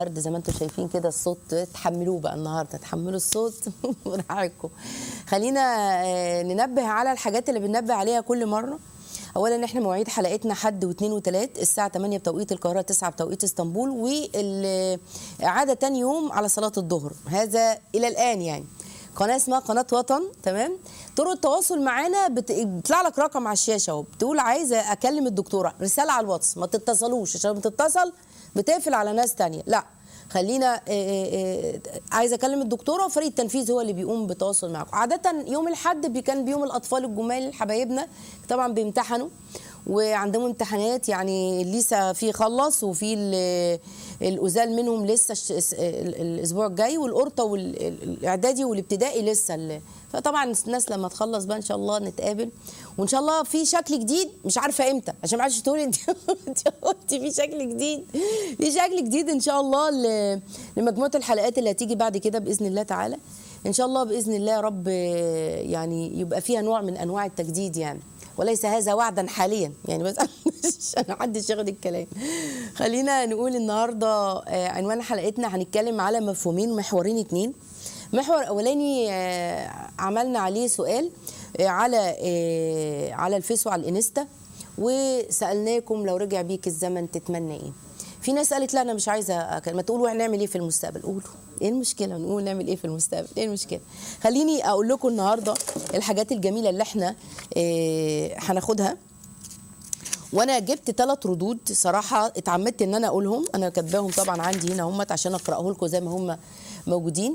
برد زي ما انتم شايفين كده الصوت تحملوه بقى النهارده تحملوا الصوت ونعاكم خلينا آه، ننبه على الحاجات اللي بننبه عليها كل مره اولا احنا مواعيد حلقتنا حد واثنين وثلاث الساعه 8 بتوقيت القاهره 9 بتوقيت اسطنبول والاعاده تاني يوم على صلاه الظهر هذا الى الان يعني قناه اسمها قناه وطن تمام طرق التواصل معانا بت- بيطلع لك رقم على الشاشه وبتقول عايزه اكلم الدكتوره رساله على الواتس ما تتصلوش عشان بتتصل بتقفل على ناس تانية لا خلينا آه، آه، آه، عايزه اكلم الدكتوره وفريق التنفيذ هو اللي بيقوم بالتواصل معاكم عاده يوم الاحد بي- كان بيوم الاطفال الجمال حبايبنا طبعا بيمتحنوا وعندهم امتحانات يعني لسه في خلص وفي ال- الأزال منهم لسه الش- الس- ال- الاسبوع الجاي والقرطه والاعدادي والابتدائي لسه ال- فطبعا الناس لما تخلص بقى ان شاء الله نتقابل وان شاء الله في شكل جديد مش عارفه امتى عشان ما حدش تقول انت انت قلتي في شكل جديد في شكل جديد ان شاء الله ل- لمجموعه الحلقات اللي هتيجي بعد كده باذن الله تعالى ان شاء الله باذن الله يا رب يعني يبقى فيها نوع من انواع التجديد يعني وليس هذا وعدا حاليا يعني بس عشان محدش ياخد الكلام خلينا نقول النهارده آه، عنوان حلقتنا هنتكلم على مفهومين محورين اتنين محور اولاني آه، عملنا عليه سؤال آه، على آه، على الفيس وعلى الانستا وسالناكم لو رجع بيك الزمن تتمنى ايه في ناس قالت لا انا مش عايزه أكل. ما تقولوا هنعمل ايه في المستقبل قولوا ايه المشكله نقول نعمل ايه في المستقبل ايه المشكله خليني اقول لكم النهارده الحاجات الجميله اللي احنا آه، هناخدها وانا جبت ثلاث ردود صراحه اتعمدت ان انا اقولهم انا كاتباهم طبعا عندي هنا هم عشان اقراه لكم زي ما هم موجودين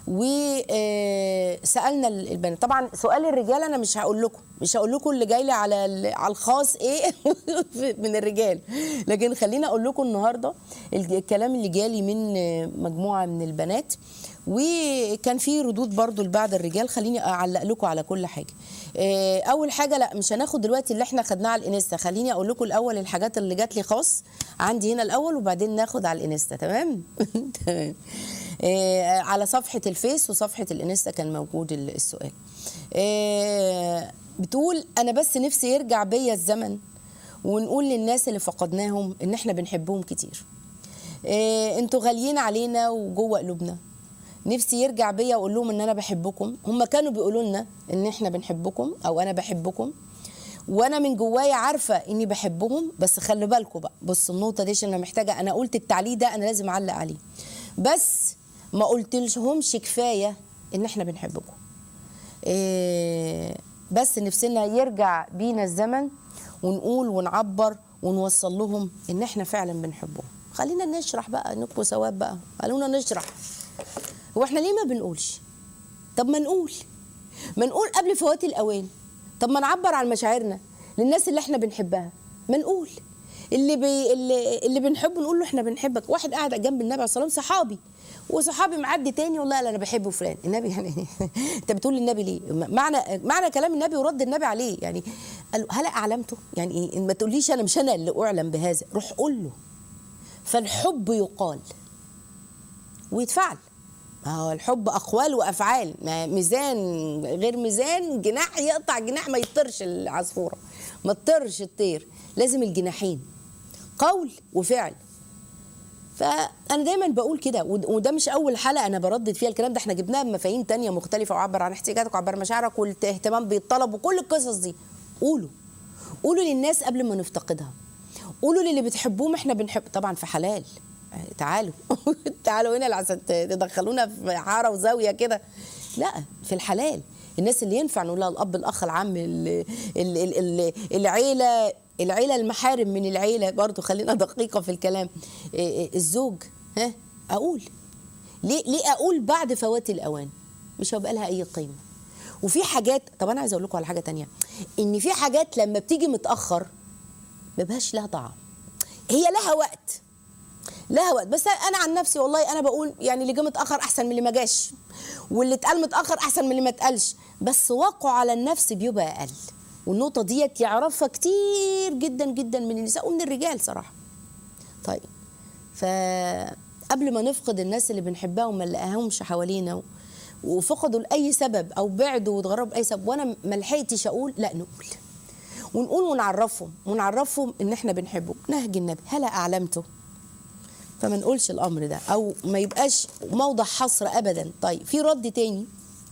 وسالنا البنات طبعا سؤال الرجال انا مش هقول لكم مش هقول لكم اللي جاي لي على ال- على الخاص ايه من الرجال لكن خليني اقول لكم النهارده ال- الكلام اللي جالي من آه، مجموعه من البنات وكان في ردود برضو لبعض الرجال خليني اعلق لكم على كل حاجه آه، اول حاجه لا مش هناخد دلوقتي اللي احنا خدناه على الانستا خليني اقول لكم الاول الحاجات اللي جات لي خاص عندي هنا الاول وبعدين ناخد على الانستا تمام تمام آه، على صفحه الفيس وصفحه الانستا كان موجود ال- السؤال آه، بتقول انا بس نفسي يرجع بيا الزمن ونقول للناس اللي فقدناهم ان احنا بنحبهم كتير إيه انتوا غاليين علينا وجوه قلوبنا نفسي يرجع بيا واقول لهم ان انا بحبكم هم كانوا بيقولوا لنا ان احنا بنحبكم او انا بحبكم وانا من جوايا عارفه اني بحبهم بس خلي بالكم بقى بص النقطه دي عشان انا محتاجه انا قلت التعليق ده انا لازم اعلق عليه بس ما قلتلهمش كفايه ان احنا بنحبكم إيه بس نفسنا يرجع بينا الزمن ونقول ونعبر ونوصل لهم ان احنا فعلا بنحبهم خلينا نشرح بقى نكبوا ثواب بقى خلونا نشرح هو احنا ليه ما بنقولش طب ما نقول ما نقول قبل فوات الاوان طب ما نعبر عن مشاعرنا للناس اللي احنا بنحبها ما نقول اللي بي اللي, اللي بنحبه نقول له احنا بنحبك واحد قاعد جنب النبي عليه الصلاه والسلام صحابي وصحابي معدي تاني والله لا انا بحبه فلان النبي يعني انت بتقول للنبي ليه معنى معنى كلام النبي ورد النبي عليه يعني قال له هل اعلمته يعني ايه ما تقوليش انا مش انا اللي اعلم بهذا روح قول له فالحب يقال ويتفعل ما هو الحب اقوال وافعال ما ميزان غير ميزان جناح يقطع جناح ما يطيرش العصفوره ما تطيرش الطير لازم الجناحين قول وفعل فانا دايما بقول كده ود- وده مش اول حلقه انا بردد فيها الكلام ده احنا جبناها بمفاهيم تانية مختلفه وعبر عن احتياجاتك وعبر مشاعرك والاهتمام بالطلب وكل القصص دي قولوا قولوا للناس قبل ما نفتقدها قولوا للي بتحبوهم احنا بنحب طبعا في حلال آه، تعالوا تعالوا هنا عشان تدخلونا في حاره وزاويه كده لا في الحلال الناس اللي ينفع نقول لها الاب الاخ العم ال ال ال ال العيله العيله المحارم من العيله برضو خلينا دقيقه في الكلام إيه إيه الزوج ها اقول ليه ليه اقول بعد فوات الاوان مش هيبقى لها اي قيمه وفي حاجات طب انا عايزه اقول لكم على حاجه تانية ان في حاجات لما بتيجي متاخر ما بقاش لها طعم هي لها وقت لها وقت بس انا عن نفسي والله انا بقول يعني اللي جه متاخر احسن من اللي ما جاش واللي اتقال متاخر احسن من اللي ما اتقالش بس وقعه على النفس بيبقى اقل والنقطه ديت يعرفها كتير جدا جدا من النساء ومن الرجال صراحه طيب فقبل ما نفقد الناس اللي بنحبها وما نلاقيهمش حوالينا و- وفقدوا لاي سبب او بعدوا واتغربوا باي سبب وانا ما لحقتش اقول لا نقول ونقول ونعرفهم ونعرفهم ان احنا بنحبه نهج النبي هلا اعلمته فما نقولش الامر ده او ما يبقاش موضع حصر ابدا طيب في رد تاني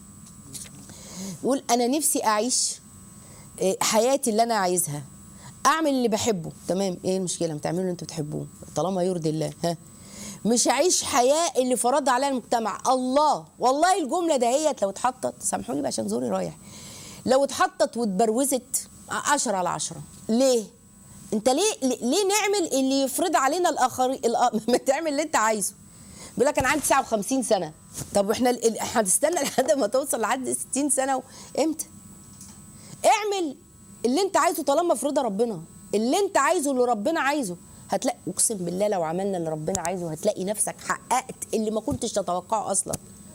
يقول انا نفسي اعيش إيه، حياتي اللي انا عايزها اعمل اللي بحبه تمام ايه المشكله ما تعملوا اللي انتوا بتحبوه طالما يرضي الله ها مش هعيش حياه اللي فرض عليها المجتمع الله والله الجمله دهيت لو اتحطت سامحوني بقى عشان زوري رايح لو اتحطت واتبروزت عشرة على عشرة ليه انت ليه ليه نعمل اللي يفرض علينا الاخرين ما تعمل اللي انت عايزه بيقول لك انا عندي 59 سنه طب واحنا ال- ال- هتستنى لحد ما توصل لحد 60 سنه و... امتى اعمل اللي انت عايزه طالما في رضا ربنا اللي انت عايزه اللي ربنا عايزه هتلاقي اقسم بالله لو عملنا اللي ربنا عايزه هتلاقي نفسك حققت اللي ما كنتش تتوقعه اصلا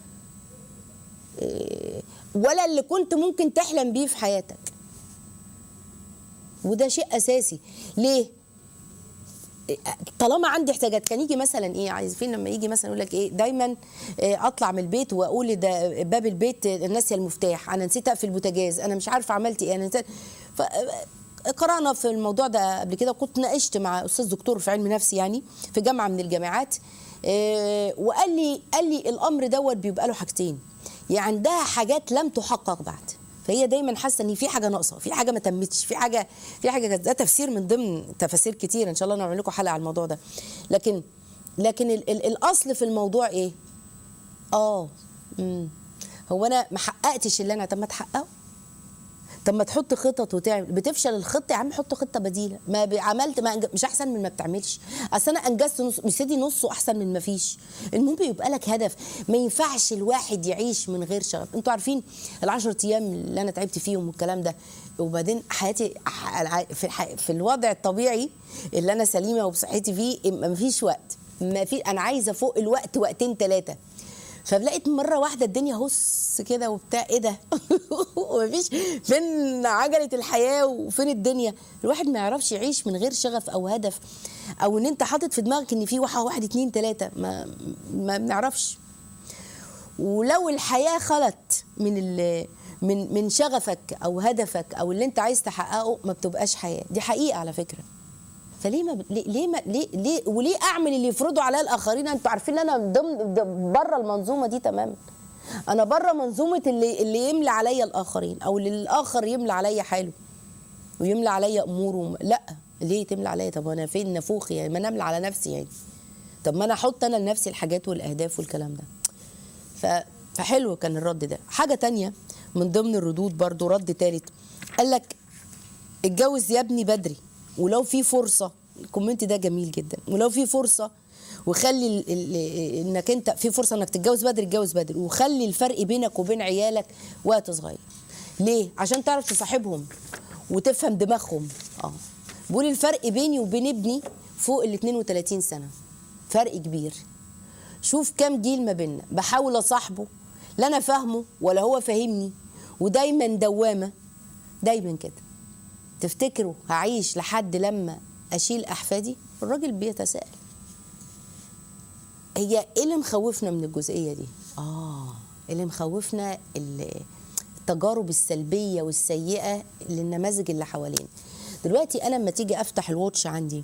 إيه، ولا اللي كنت ممكن تحلم بيه في حياتك وده شيء اساسي ليه طالما عندي احتياجات كان يجي مثلا ايه عايزين لما يجي مثلا يقول لك ايه دايما آه، اطلع من البيت واقول ده باب البيت آه، ناسيه المفتاح انا نسيت اقفل البوتاجاز انا مش عارفه عملت ايه انا نسيت ف قرانا في الموضوع ده قبل كده وكنت ناقشت مع استاذ دكتور في علم نفس يعني في جامعه من الجامعات آه، وقال لي قال لي الامر دوت بيبقى له حاجتين يعني عندها حاجات لم تحقق بعد فهي دايما حاسه ان في حاجه ناقصه في حاجه ما تمتش في حاجه في حاجه ده تفسير من ضمن تفاسير كتير ان شاء الله نعمل لكم حلقه على الموضوع ده لكن لكن ال ال الاصل في الموضوع ايه اه امم هو انا ما حققتش اللي انا طب ما تحققه طب ما تحط خطط وتعمل بتفشل الخطه يا عم حط خطه بديله ما ب- عملت ما أنج- مش احسن من ما بتعملش اصل انا انجزت نص مش سيدي نصه احسن من ما فيش المهم يبقى لك هدف ما ينفعش الواحد يعيش من غير شغف انتوا عارفين العشر ايام اللي انا تعبت فيهم والكلام ده وبعدين حياتي ح- في الح- في الوضع الطبيعي اللي انا سليمه وبصحتي فيه ما فيش وقت ما في انا عايزه فوق الوقت وقتين ثلاثه فلقيت مره واحده الدنيا هس كده وبتاع ايه ده ومفيش فين عجله الحياه وفين الدنيا الواحد ما يعرفش يعيش من غير شغف او هدف او ان انت حاطط في دماغك ان في واحد واحد اتنين تلاته ما ما بنعرفش ولو الحياه خلت من ال من من شغفك او هدفك او اللي انت عايز تحققه ما بتبقاش حياه دي حقيقه على فكره فليه ما ب- ليه ليه ما ليه, ليه وليه اعمل اللي يفرضوا عليا الاخرين انتوا عارفين ان انا ضمن ضمن- بره المنظومه دي تماما انا بره منظومه اللي اللي يملى عليا الاخرين او اللي الاخر يملى عليا حاله ويملى عليا اموره وم- لا ليه تملى عليا طب انا فين نفوخي يعني ما انا املى على نفسي يعني طب ما انا احط انا لنفسي الحاجات والاهداف والكلام ده ف... فحلو كان الرد ده حاجه تانية من ضمن الردود برضو رد تالت قال لك اتجوز يا ابني بدري ولو في فرصه الكومنت ده جميل جدا ولو في فرصه وخلي ال- ال- انك انت في فرصه انك تتجوز بدري اتجوز بدري وخلي الفرق بينك وبين عيالك وقت صغير ليه عشان تعرف تصاحبهم وتفهم دماغهم اه بقول الفرق بيني وبين ابني فوق ال 32 سنه فرق كبير شوف كام جيل ما بيننا بحاول اصاحبه لا انا فاهمه ولا هو فاهمني ودايما دوامه دايما كده تفتكروا هعيش لحد لما اشيل احفادي الراجل بيتساءل هي ايه اللي مخوفنا من الجزئيه دي اه اللي مخوفنا ال- التجارب السلبيه والسيئه للنماذج اللي حوالينا دلوقتي انا لما تيجي افتح الواتش عندي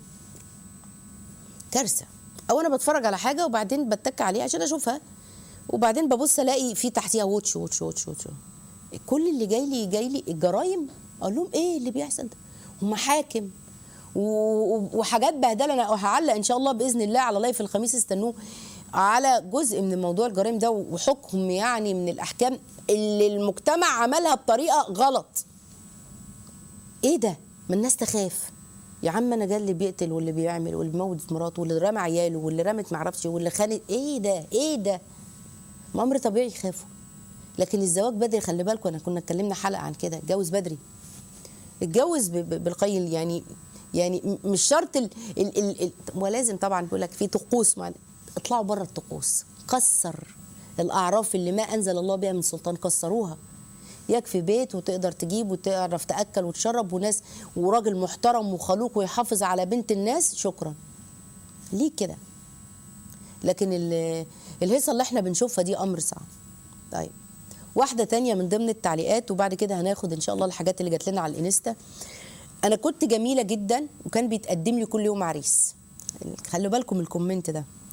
كارثه او انا بتفرج على حاجه وبعدين بتك عليها عشان اشوفها وبعدين ببص الاقي في تحتيها واتش واتش واتش واتش كل اللي جاي لي جاي لي الجرايم اقول لهم ايه اللي بيحصل ده ومحاكم و- و- وحاجات بهدله انا هعلق ان شاء الله باذن الله على لايف الخميس استنوه على جزء من موضوع الجرائم ده وحكم يعني من الاحكام اللي المجتمع عملها بطريقه غلط ايه ده ما الناس تخاف يا عم انا جاي اللي بيقتل واللي بيعمل واللي بيموت مراته واللي رمى عياله واللي رمت معرفش واللي خانت ايه ده ايه ده ما امر طبيعي يخافوا لكن الزواج بدري خلي بالكم انا كنا اتكلمنا حلقه عن كده اتجوز بدري اتجوز ب- ب- بالقيل يعني يعني م- مش شرط ال ال ال ال ولازم طبعا بيقول لك في طقوس مع اطلعوا بره الطقوس كسر الاعراف اللي ما انزل الله بها من سلطان كسروها يكفي بيت وتقدر تجيب وتعرف تاكل وتشرب وناس وراجل محترم وخلوق ويحافظ على بنت الناس شكرا ليه كده لكن ال- الهيصه اللي احنا بنشوفها دي امر صعب طيب واحده تانية من ضمن التعليقات وبعد كده هناخد ان شاء الله الحاجات اللي جات لنا على الانستا انا كنت جميله جدا وكان بيتقدم لي كل يوم عريس خلوا بالكم من الكومنت ده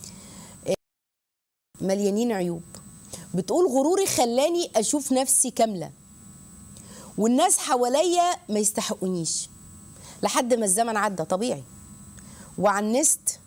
مليانين عيوب بتقول غروري خلاني اشوف نفسي كامله والناس حواليا ما يستحقونيش لحد ما الزمن عدى طبيعي وعنست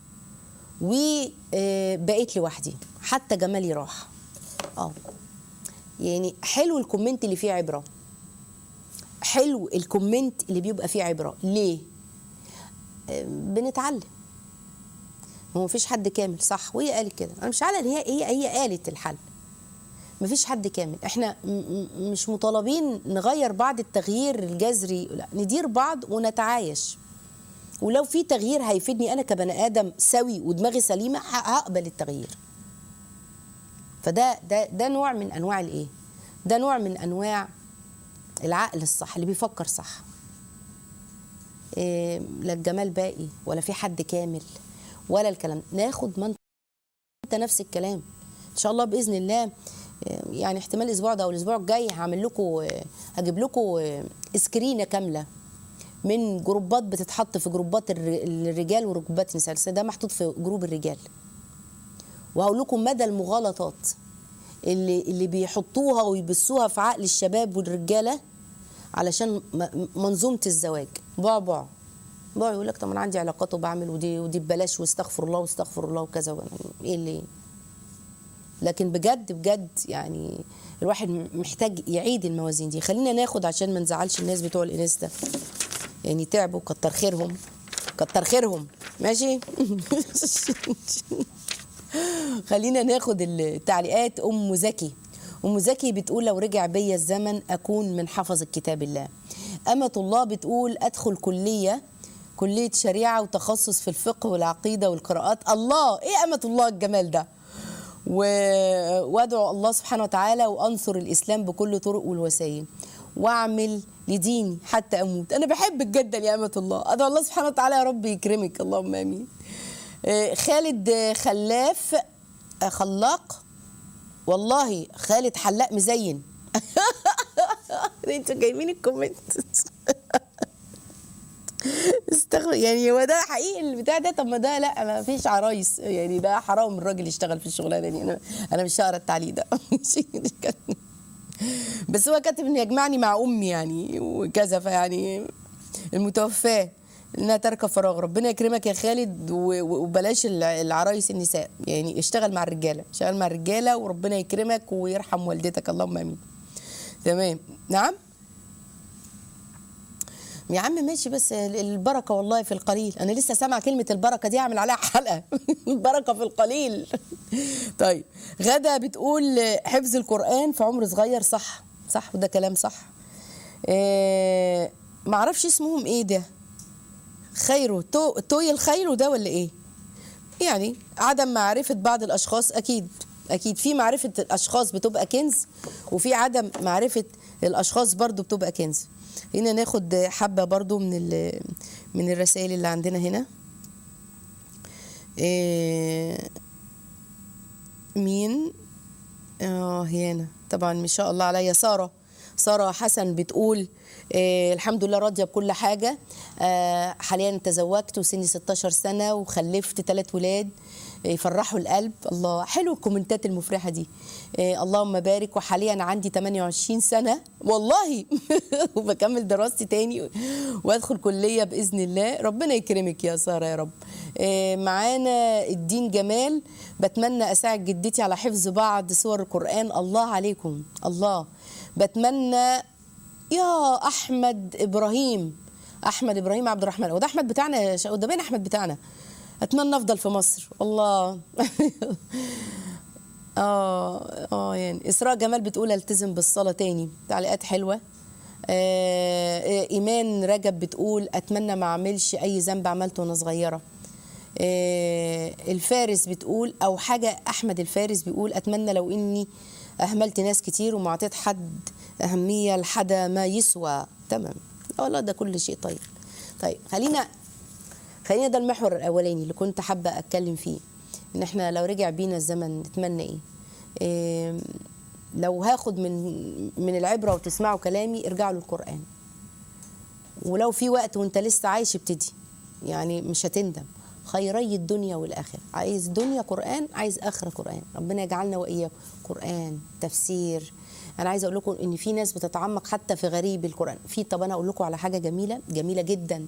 وبقيت لوحدي حتى جمالي راح اه يعني حلو الكومنت اللي فيه عبره حلو الكومنت اللي بيبقى فيه عبره ليه آه، بنتعلم هو مفيش حد كامل صح وهي قالت كده انا مش عارفه ان هي هي هي قالت الحل مفيش حد كامل احنا م- م- مش مطالبين نغير بعض التغيير الجذري لا ندير بعض ونتعايش ولو في تغيير هيفيدني انا كبني ادم سوي ودماغي سليمه ه- هقبل التغيير فده ده ده نوع من انواع الايه ده نوع من انواع العقل الصح اللي بيفكر صح إيه لا الجمال باقي ولا في حد كامل ولا الكلام ناخد ما انت نفس الكلام ان شاء الله باذن الله آه، يعني احتمال الاسبوع ده او الاسبوع الجاي هعمل لكم آه، هجيب لكم آه، سكرينه كامله من جروبات بتتحط في جروبات الر- الرجال وجروبات النساء بس ده محطوط في جروب الرجال وهقول لكم مدى المغالطات اللي اللي بيحطوها ويبثوها في عقل الشباب والرجاله علشان م- منظومه الزواج بعبع بعبع يقول لك طب انا عندي علاقات وبعمل ودي ودي ببلاش واستغفر الله واستغفر الله وكذا ايه اللي لكن بجد بجد يعني الواحد م- محتاج يعيد الموازين دي خلينا ناخد عشان ما نزعلش الناس بتوع الانستا يعني تعبوا كتر خيرهم كتر خيرهم ماشي خلينا ناخد التعليقات ام زكي ام زكي بتقول لو رجع بيا الزمن اكون من حفظ الكتاب الله امة الله بتقول ادخل كليه كليه شريعه وتخصص في الفقه والعقيده والقراءات الله ايه امة الله الجمال ده و... وادعو الله سبحانه وتعالى وانصر الاسلام بكل طرق والوسائل واعمل لديني حتى اموت انا بحبك جدا يا امه الله ادعو الله سبحانه وتعالى يا رب يكرمك اللهم امين آه، خالد آه، خلاف آه، خلاق والله خالد حلاق مزين انتوا جايبين الكومنت استغفر يعني هو ده حقيقي البتاع ده طب ما ده لا ما فيش عرايس يعني ده حرام الراجل يشتغل في الشغلانه دي انا انا مش هقرا التعليق ده بس هو كاتب ان يجمعني مع امي يعني وكذا فيعني المتوفاه انها تركب فراغ ربنا يكرمك يا خالد و- و- وبلاش الع- العرايس النساء يعني اشتغل مع الرجاله اشتغل مع الرجاله وربنا يكرمك ويرحم والدتك اللهم امين تمام نعم يا عم ماشي بس البركة والله في القليل أنا لسه سامعة كلمة البركة دي أعمل عليها حلقة البركة في القليل طيب غدا بتقول حفظ القرآن في عمر صغير صح صح وده كلام صح إيه معرفش اسمهم ايه ده خيره تو توي الخير ده ولا ايه يعني عدم معرفة بعض الأشخاص أكيد أكيد في معرفة الأشخاص بتبقى كنز وفي عدم معرفة الأشخاص برضو بتبقى كنز هنا ناخد حبة برضو من ال- من الرسائل اللي عندنا هنا إيه مين اه هنا طبعا ما شاء الله عليا ساره ساره حسن بتقول آه الحمد لله راضيه بكل حاجه آه حاليا تزوجت وسني 16 سنه وخلفت ثلاث ولاد آه، يفرحوا القلب الله حلو الكومنتات المفرحه دي آه اللهم بارك وحاليا عندي 28 سنه والله وبكمل دراستي تاني وادخل كليه باذن الله ربنا يكرمك يا ساره يا رب آه، معانا الدين جمال بتمنى اساعد جدتي على حفظ بعض سور القران الله عليكم الله بتمنى يا احمد ابراهيم احمد ابراهيم عبد الرحمن وده احمد بتاعنا يا شا- وده مين احمد بتاعنا اتمنى افضل في مصر الله اه اه يعني اسراء جمال بتقول التزم بالصلاه تاني تعليقات حلوه آه آه، ايمان رجب بتقول اتمنى ما اعملش اي ذنب عملته وانا صغيره آه، الفارس بتقول او حاجه احمد الفارس بيقول اتمنى لو اني اهملت ناس كتير وما اعطيت حد اهميه لحدا ما يسوى تمام والله ده كل شيء طيب طيب خلينا خلينا ده المحور الاولاني اللي كنت حابه اتكلم فيه ان احنا لو رجع بينا الزمن نتمنى ايه, إيه لو هاخد من من العبره وتسمعوا كلامي ارجعوا للقران ولو في وقت وانت لسه عايش ابتدي يعني مش هتندم خيري الدنيا والاخره عايز دنيا قران عايز اخره قران ربنا يجعلنا واياكم قران تفسير انا عايزه اقول لكم ان في ناس بتتعمق حتى في غريب القران في طب انا اقول لكم على حاجه جميله جميله جدا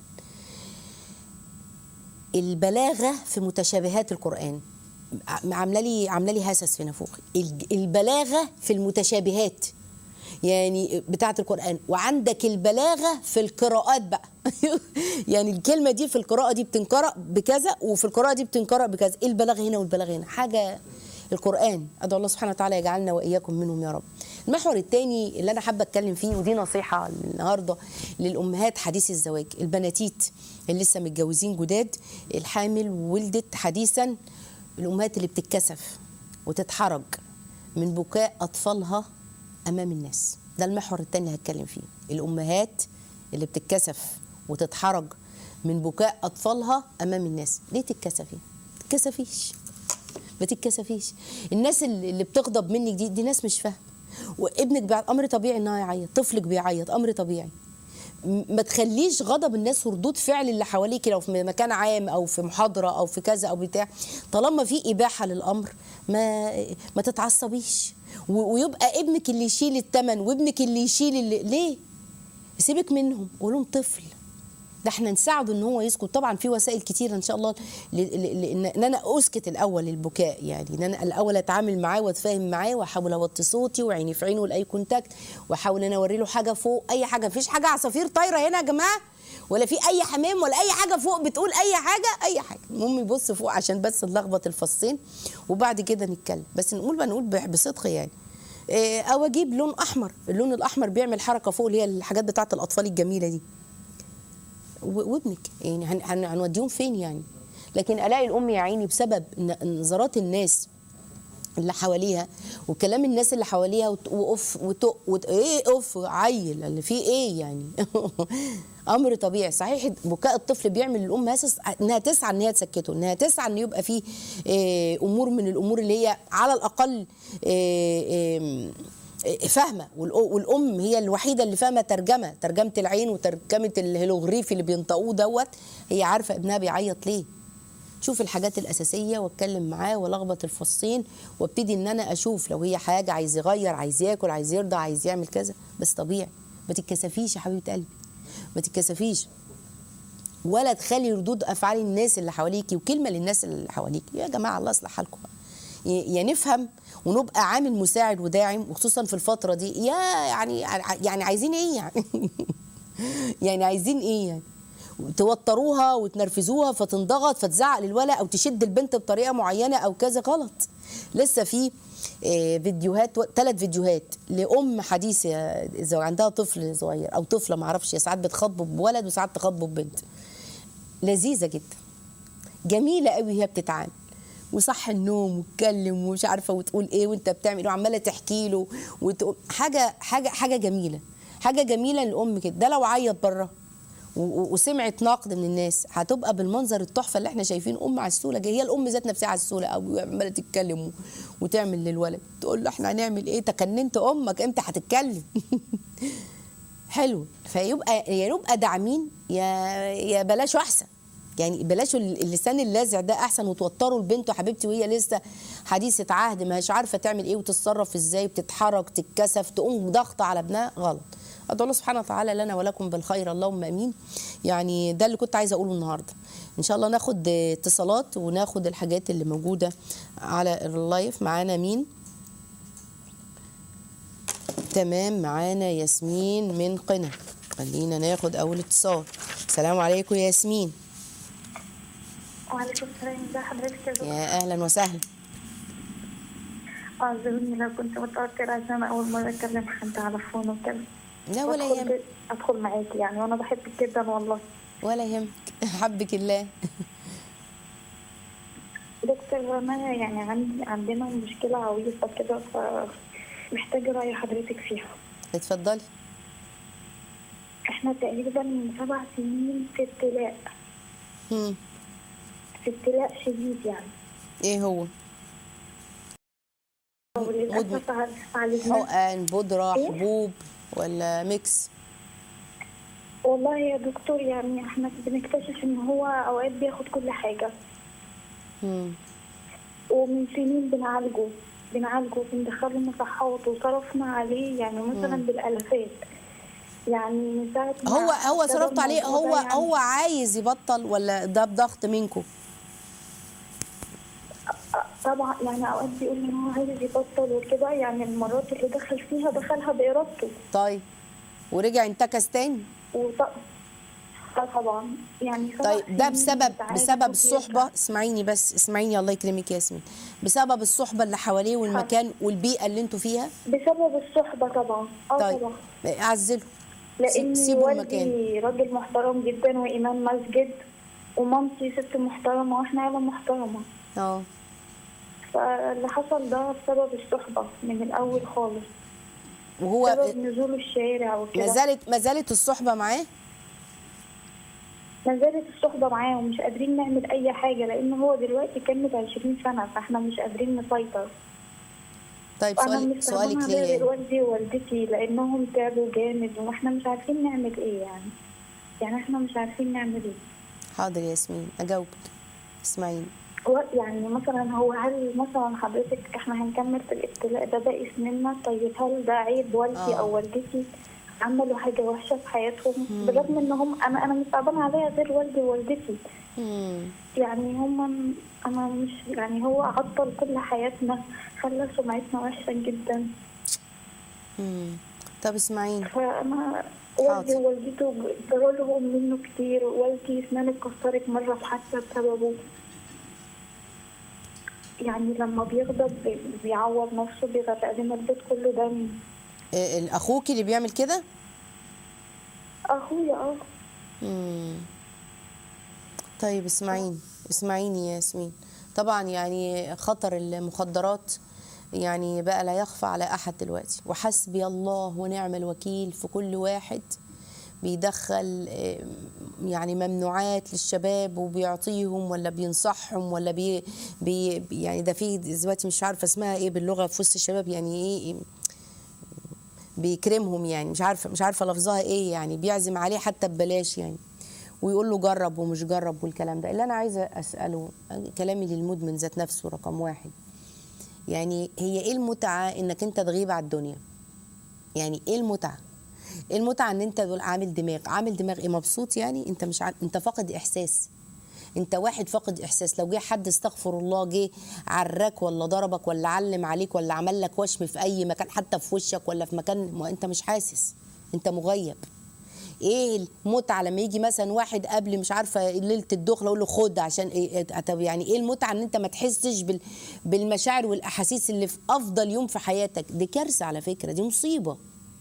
البلاغه في متشابهات القران عامله لي عامله لي هسس في نافوخي الج- البلاغه في المتشابهات يعني بتاعه القران وعندك البلاغه في القراءات بقى يعني الكلمه دي في القراءه دي بتنقرا بكذا وفي القراءه دي بتنقرا بكذا ايه البلاغه هنا والبلاغه هنا حاجه القران ادعو الله سبحانه وتعالى يجعلنا واياكم منهم يا رب المحور الثاني اللي انا حابه اتكلم فيه ودي نصيحه النهارده للامهات حديث الزواج البناتيت اللي لسه متجوزين جداد الحامل وولدت حديثا الامهات اللي بتتكسف وتتحرج من بكاء اطفالها امام الناس ده المحور الثاني اللي هتكلم فيه الامهات اللي بتتكسف وتتحرج من بكاء اطفالها امام الناس ليه تتكسفي تتكسفيش ما تتكسفيش الناس اللي اللي بتغضب منك دي دي ناس مش فاهمه وابنك بيعيط امر طبيعي انه يعيط طفلك بيعيط امر طبيعي م- ما تخليش غضب الناس وردود فعل اللي حواليك لو في مكان عام او في محاضره او في كذا او بتاع طالما في اباحه للامر ما ما تتعصبيش و- ويبقى ابنك اللي يشيل الثمن وابنك اللي يشيل اللي ليه سيبك منهم قولهم طفل ده احنا نساعده ان هو يسكت طبعا في وسائل كتير ان شاء الله ل- ل- ل- ان إن انا اسكت الاول البكاء يعني ان انا الاول اتعامل معاه واتفاهم معاه واحاول اوطي صوتي وعيني في عينه والاي كونتاكت واحاول انا اوري له حاجه فوق اي حاجه مفيش حاجه عصافير طايره هنا يا جماعه ولا في اي حمام ولا اي حاجه فوق بتقول اي حاجه اي حاجه المهم يبص فوق عشان بس نلخبط الفصين وبعد كده نتكلم بس نقول بقى نقول بح- بصدق يعني إيه، او اجيب لون احمر اللون الاحمر بيعمل حركه فوق اللي هي الحاجات بتاعه الاطفال الجميله دي و- وابنك يعني هن- هن- هنوديهم فين يعني لكن الاقي الام يا عيني بسبب ن- نظرات الناس اللي حواليها وكلام الناس اللي حواليها وت- واوف وتق وت... ايه اوف عيل اللي فيه ايه يعني امر طبيعي صحيح بكاء الطفل بيعمل الام هسس انها تسعى ان هي تسكته انها تسعى ان يبقى فيه إيه امور من الامور اللي هي على الاقل إيه إيه فاهمه والأ- والام هي الوحيده اللي فاهمه ترجمه ترجمه العين وترجمه الهيروغليفي اللي بينطقوه دوت هي عارفه ابنها بيعيط ليه شوف الحاجات الاساسيه واتكلم معاه والخبط الفصين وابتدي ان انا اشوف لو هي حاجه عايز يغير عايز ياكل عايز يرضى عايز يعمل كذا بس طبيعي ما تتكسفيش يا حبيبه قلبي ما تتكسفيش ولا تخلي ردود افعال الناس اللي حواليكي وكلمه للناس اللي حواليكي يا جماعه الله يصلح حالكم ي- يا نفهم ونبقى عامل مساعد وداعم وخصوصا في الفتره دي يا يعني يعني عايزين ايه يعني يعني عايزين ايه يعني توتروها وتنرفزوها فتنضغط فتزعق للولد او تشد البنت بطريقه معينه او كذا غلط لسه في آه، فيديوهات ثلاث فيديوهات لام حديثه اذا عندها طفل صغير او طفله ما اعرفش ساعات بتخاطبه بولد وساعات تخاطبه ببنت لذيذه جدا جميله قوي هي بتتعامل وصح النوم وتكلم ومش عارفه وتقول ايه وانت بتعمل ايه وعماله تحكي له وتقول حاجه حاجه حاجه جميله حاجه جميله للام كده ده لو عيط بره و- و- وسمعت نقد من الناس هتبقى بالمنظر التحفه اللي احنا شايفين ام عسوله هي الام ذات نفسها عسوله او عماله تتكلم و- وتعمل للولد تقول له احنا هنعمل ايه تكننت امك امتى هتتكلم حلو فيبقى يا يبقى داعمين يا يا بلاش احسن يعني بلاش اللسان اللاذع ده احسن وتوتروا البنت وحبيبتي وهي لسه حديثه عهد ما هيش عارفه تعمل ايه وتتصرف ازاي وتتحرك تتكسف تقوم ضغطه على ابنها غلط ادعو الله سبحانه وتعالى لنا ولكم بالخير اللهم امين يعني ده اللي كنت عايزه اقوله النهارده ان شاء الله ناخد اتصالات وناخد الحاجات اللي موجوده على اللايف معانا مين تمام معانا ياسمين من قنا خلينا ناخد اول اتصال السلام عليكم يا ياسمين وعليكم السلام ازي حضرتك يا دكتور يا اهلا وسهلا اعذروني لو كنت متوترة عشان أنا أول مرة أكلم حد على فون وكده لا ولا وأدخل يهمك ج- أدخل معاكي يعني وأنا بحبك جدا والله ولا يهمك حبك الله دكتور أنا يعني عندي عندنا مشكلة عويصة كده فمحتاجة رأي حضرتك فيها اتفضلي احنا تقريبا من سبع سنين في ابتلاء هم. في ابتلاء شديد يعني ايه هو وللأسف ع- عالجناه حقن بودره إيه؟ حبوب ولا ميكس والله يا دكتور يعني احنا بنكتشف ان هو اوقات بياخد كل حاجة مم. ومن سنين بنعالجه بنعالجه بندخله مصحات وصرفنا عليه يعني مثلا بالالافات يعني من ساعه ما هو هو ابتدى صرفت عليه الموضوع هو ده يعني هو عايز يبطل ولا ده بضغط منكم طبعا يعني اوقات بيقول لي ان هو عايز يبطل وكده يعني المرات اللي دخل فيها دخلها بارادته طيب ورجع انتكس تاني وط... آه طبعا يعني سبع طيب ده سنين بسبب بتعالج بسبب وبيرجع. الصحبه اسمعيني بس اسمعيني الله يكرمك يا ياسمين بسبب الصحبه اللي حواليه والمكان والبيئه اللي انتوا فيها بسبب الصحبه طبعا اه طيب طبعا اعزله لان سيبوا المكان والدي راجل محترم جدا وامام مسجد ومامتي ست محترمه واحنا عيله محترمه اه فاللي حصل ده بسبب الصحبه من الاول خالص وهو بسبب نزول الشارع ما وكده زالت ما زالت الصحبه معاه ما زالت الصحبه معاه ومش قادرين نعمل اي حاجه لان هو دلوقتي كمل 20 سنه فاحنا مش قادرين نسيطر طيب انا سؤال مش سؤالك فاهمة ليه غير يعني؟ والدي ووالدتي لانهم تعبوا جامد واحنا مش عارفين نعمل ايه يعني يعني احنا مش عارفين نعمل ايه حاضر يا ياسمين اجاوبك اسمعيني هو يعني مثلا هو هل مثلا حضرتك احنا هنكمل في الابتلاء ده باقي سننا طيب هل ده عيب والدي آه. او والدتي عملوا حاجه وحشه في حياتهم بالرغم ان هم انا انا مش تعبانه عليا غير والدي ووالدتي مم. يعني هم انا مش يعني هو عطل كل حياتنا خلى سمعتنا وحشه جدا مم. طب اسمعيني فانا والدي حاضر. ووالدته جرى لهم منه كتير والدي اسنانه اتكسرت مره في حادثه بسببه يعني لما بيغضب بي- بيعور نفسه بيغرق لنا البيت كله دم إيه، اخوك اللي بيعمل كده اخويا اه مم. طيب اسمعيني اسمعيني يا ياسمين طبعا يعني خطر المخدرات يعني بقى لا يخفى على احد دلوقتي وحسبي الله ونعم الوكيل في كل واحد بيدخل آه، يعني ممنوعات للشباب وبيعطيهم ولا بينصحهم ولا بي, بي يعني ده في دلوقتي مش عارفه اسمها ايه باللغه في وسط الشباب يعني ايه بيكرمهم يعني مش عارفه مش عارفه لفظها ايه يعني بيعزم عليه حتى ببلاش يعني ويقول له جرب ومش جرب والكلام ده اللي انا عايزه اساله كلامي للمدمن ذات نفسه رقم واحد يعني هي ايه المتعه انك انت تغيب على الدنيا يعني ايه المتعه ايه المتعه ان انت دول عامل دماغ عامل دماغ ايه مبسوط يعني انت مش عارف انت فاقد احساس انت واحد فاقد احساس لو جه حد استغفر الله جه عراك ولا ضربك ولا علم عليك ولا عمل لك وشم في اي مكان حتى في وشك ولا في مكان ما انت مش حاسس انت مغيب ايه المتعه لما يجي مثلا واحد قبل مش عارفه ليله الدخله اقول له خد عشان ايه إيه- طب يعني ايه المتعه ان انت ما تحسش بال بالمشاعر والاحاسيس اللي في افضل يوم في حياتك دي كارثه على فكره دي مصيبه